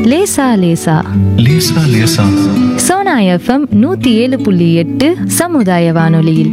லேசா லேசா லேசா லேசா சோனா எஃப்எம் நூத்தி ஏழு புள்ளி எட்டு சமுதாய வானொலியில்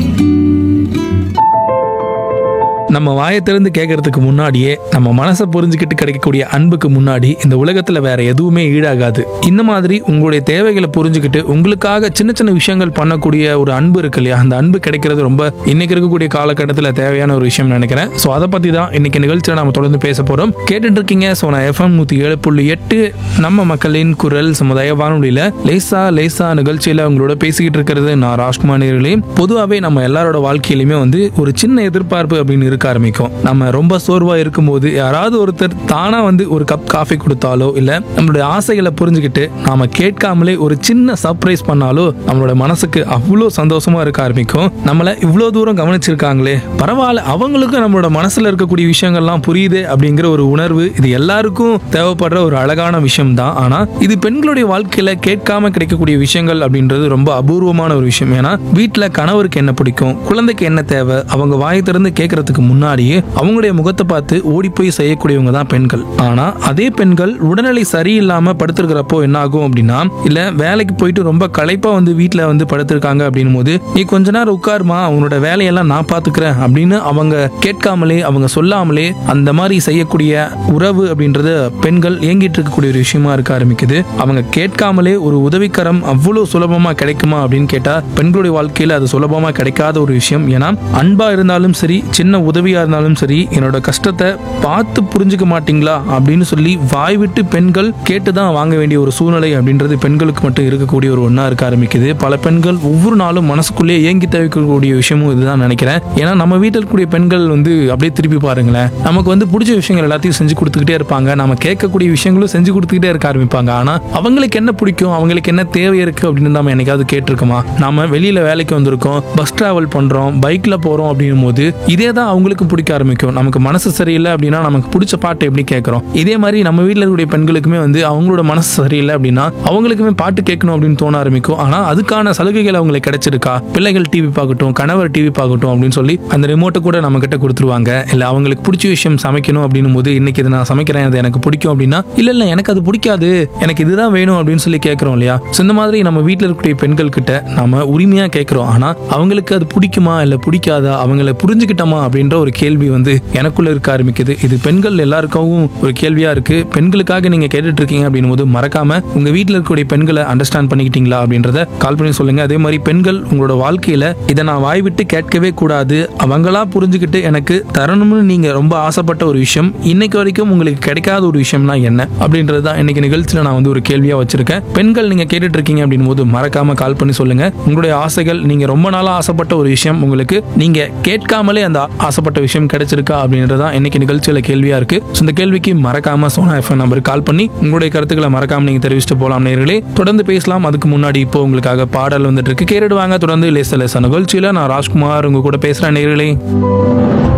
நம்ம வாயை திறந்து கேட்கறதுக்கு முன்னாடியே நம்ம மனசை புரிஞ்சுக்கிட்டு கிடைக்கக்கூடிய அன்புக்கு முன்னாடி இந்த உலகத்துல வேற எதுவுமே ஈடாகாது இந்த மாதிரி உங்களுடைய தேவைகளை புரிஞ்சுக்கிட்டு உங்களுக்காக சின்ன சின்ன விஷயங்கள் பண்ணக்கூடிய ஒரு அன்பு இருக்கு இல்லையா அந்த அன்பு கிடைக்கிறது ரொம்ப இன்னைக்கு இருக்கக்கூடிய காலகட்டத்தில் தேவையான ஒரு விஷயம் நினைக்கிறேன் ஸோ அதை பத்தி தான் இன்னைக்கு நிகழ்ச்சியில் நம்ம தொடர்ந்து பேச போறோம் கேட்டுட்டு இருக்கீங்க ஸோ நான் எஃப்எம் நூத்தி ஏழு புள்ளி எட்டு நம்ம மக்களின் குரல் சமுதாய வானொலியில லேசா லேசா நிகழ்ச்சியில உங்களோட பேசிக்கிட்டு இருக்கிறது நான் ராஜ்குமார் நேர்களே பொதுவாகவே நம்ம எல்லாரோட வாழ்க்கையிலுமே வந்து ஒரு சின்ன எதிர்பார்ப்பு அப்படின்னு இருக்க ஆரம்பிக்கும் நம்ம ரொம்ப சோர்வா இருக்கும்போது யாராவது ஒருத்தர் தானா வந்து ஒரு கப் காஃபி கொடுத்தாலோ இல்ல நம்மளுடைய ஆசைகளை புரிஞ்சுக்கிட்டு நாம கேட்காமலே ஒரு சின்ன சர்ப்ரைஸ் பண்ணாலோ நம்மளோட மனசுக்கு அவ்வளோ சந்தோஷமா இருக்க ஆரம்பிக்கும் நம்மள இவ்வளோ தூரம் கவனிச்சிருக்காங்களே பரவாயில்ல அவங்களுக்கும் நம்மளோட மனசுல இருக்கக்கூடிய விஷயங்கள்லாம் புரியுது அப்படிங்கிற ஒரு உணர்வு இது எல்லாருக்கும் தேவைப்படுற ஒரு அழகான விஷயம் தான் ஆனா இது பெண்களுடைய வாழ்க்கையில கேட்காம கிடைக்கக்கூடிய விஷயங்கள் அப்படின்றது ரொம்ப அபூர்வமான ஒரு விஷயம் ஏன்னா வீட்டுல கணவருக்கு என்ன பிடிக்கும் குழந்தைக்கு என்ன தேவை அவங்க வாயை திறந்து கேட்கறதுக்கு முன்னாடியே அவங்களுடைய முகத்தை பார்த்து ஓடி போய் செய்யக்கூடியவங்க தான் பெண்கள் ஆனா அதே பெண்கள் உடல்நிலை சரியில்லாம படுத்திருக்கிறப்போ என்ன ஆகும் அப்படின்னா இல்ல வேலைக்கு போயிட்டு ரொம்ப களைப்பா வந்து வீட்டுல வந்து படுத்திருக்காங்க அப்படின்னும் போது நீ கொஞ்ச நேரம் உட்காருமா உன்னோட வேலையெல்லாம் நான் பாத்துக்கிறேன் அப்படின்னு அவங்க கேட்காமலே அவங்க சொல்லாமலே அந்த மாதிரி செய்யக்கூடிய உறவு அப்படின்றது பெண்கள் ஏங்கிட்டு இருக்கக்கூடிய ஒரு விஷயமா இருக்க ஆரம்பிக்குது அவங்க கேட்காமலே ஒரு உதவிக்கரம் அவ்வளவு சுலபமா கிடைக்குமா அப்படின்னு கேட்டா பெண்களுடைய வாழ்க்கையில அது சுலபமா கிடைக்காத ஒரு விஷயம் ஏன்னா அன்பா இருந்தாலும் சரி சின்ன உதவியா இருந்தாலும் சரி என்னோட கஷ்டத்தை பார்த்து புரிஞ்சுக்க மாட்டீங்களா அப்படின்னு சொல்லி வாய் விட்டு பெண்கள் கேட்டுதான் வாங்க வேண்டிய ஒரு சூழ்நிலை அப்படின்றது பெண்களுக்கு மட்டும் இருக்கக்கூடிய ஒரு ஒன்றா இருக்க ஆரம்பிக்குது பல பெண்கள் ஒவ்வொரு நாளும் மனசுக்குள்ளே ஏங்கி தவிக்கக்கூடிய விஷயமும் இதுதான் நினைக்கிறேன் ஏன்னா நம்ம வீட்டில் இருக்கக்கூடிய பெண்கள் வந்து அப்படியே திருப்பி பாருங்களேன் நமக்கு வந்து பிடிச்ச விஷயங்கள் எல்லாத்தையும் செஞ்சு கொடுத்துக்கிட்டே இருப்பாங்க நம்ம கேட்கக்கூடிய விஷயங்களும் செஞ்சு கொடுத்துக்கிட்டே இருக்க ஆரம்பிப்பாங்க ஆனா அவங்களுக்கு என்ன பிடிக்கும் அவங்களுக்கு என்ன தேவை இருக்கு அப்படின்னு நம்ம என்னைக்காவது கேட்டிருக்கோமா நாம வெளியில வேலைக்கு வந்திருக்கோம் பஸ் டிராவல் பண்றோம் பைக்ல போறோம் அப்படின்னும் போது இதே தான் அவங்களுக்கு பிடிக்க ஆரம்பிக்கும் நமக்கு மனசு சரியில்லை அப்படின்னா நமக்கு பிடிச்ச பாட்டு எப்படி கேட்கறோம் இதே மாதிரி நம்ம வீட்டில் இருக்கக்கூடிய பெண்களுக்குமே வந்து அவங்களோட மனசு சரியில்லை அப்படின்னா அவங்களுக்குமே பாட்டு கேட்கணும் அப்படின்னு தோண ஆரம்பிக்கும் ஆனா அதுக்கான சலுகைகள் அவங்களுக்கு கிடைச்சிருக்கா பிள்ளைகள் டிவி பார்க்கட்டும் கணவர் டிவி பார்க்கட்டும் அப்படின்னு சொல்லி அந்த ரிமோட்டை கூட நம்ம கிட்ட கொடுத்துருவாங்க இல்ல அவங்களுக்கு பிடிச்ச விஷயம் சமைக்கணும் அப்படின்னும் போது இன்னைக்கு இது நான் சமைக்கிறேன் அது எனக்கு பிடிக்கும் அப்படின்னா இல்ல இல்ல எனக்கு அது பிடிக்காது எனக்கு இதுதான் வேணும் அப்படின்னு சொல்லி கேட்கறோம் இல்லையா So, இந்த மாதிரி நம்ம வீட்டில் இருக்கக்கூடிய பெண்கள் கிட்ட நாம உரிமையா கேட்கிறோம் ஆனா அவங்களுக்கு அது பிடிக்குமா இல்ல பிடிக்காதா அவங்கள புரிஞ்சுக்கிட்டோமா அப்படின்ற ஒரு கேள்வி வந்து எனக்குள்ள இருக்க ஆரம்பிக்குது இது பெண்கள் எல்லாருக்கும் ஒரு கேள்வியா இருக்கு பெண்களுக்காக நீங்க கேட்டுட்டு இருக்கீங்க அப்படின்னும் போது மறக்காம உங்க வீட்டில் இருக்கக்கூடிய பெண்களை அண்டர்ஸ்டாண்ட் பண்ணிக்கிட்டீங்களா அப்படின்றத கால் பண்ணி சொல்லுங்க அதே மாதிரி பெண்கள் உங்களோட வாழ்க்கையில இதை நான் வாய் விட்டு கேட்கவே கூடாது அவங்களா புரிஞ்சுக்கிட்டு எனக்கு தரணும்னு நீங்க ரொம்ப ஆசைப்பட்ட ஒரு விஷயம் இன்னைக்கு வரைக்கும் உங்களுக்கு கிடைக்காத ஒரு விஷயம்னா என்ன அப்படின்றது தான் இன்னைக்கு நிகழ்ச்சியில நான் வந்து ஒரு கேள்வியா வச்சிருக்கேன் பெண்கள் நீங்க கேட்டுட்டு இருக்கீங்க அப்படின்னும் போது மறக்காம கால் பண்ணி சொல்லுங்க உங்களுடைய ஆசைகள் நீங்க ரொம்ப நாளா ஆசைப்பட்ட ஒரு விஷயம் உங்களுக்கு நீங்க கேட்காமலே அந்த ஆசைப்பட்ட விஷயம் கிடைச்சிருக்கா அப்படின்றதான் இன்னைக்கு நிகழ்ச்சியில கேள்வியா இருக்கு So, இந்த கேள்விக்கு மறக்காம சோனா எஃப்எம் நம்பருக்கு கால் பண்ணி உங்களுடைய கருத்துக்களை மறக்காம நீங்க தெரிவிச்சுட்டு போலாம் நேர்களே தொடர்ந்து பேசலாம் அதுக்கு முன்னாடி இப்போ உங்களுக்காக பாடல் வந்துட்டு இருக்கு கேட்டுடுவாங்க தொடர்ந்து லேச லேச நிகழ்ச்சியில நான் ராஜ்குமார் உங்க கூட பேசுறேன் நேர்களே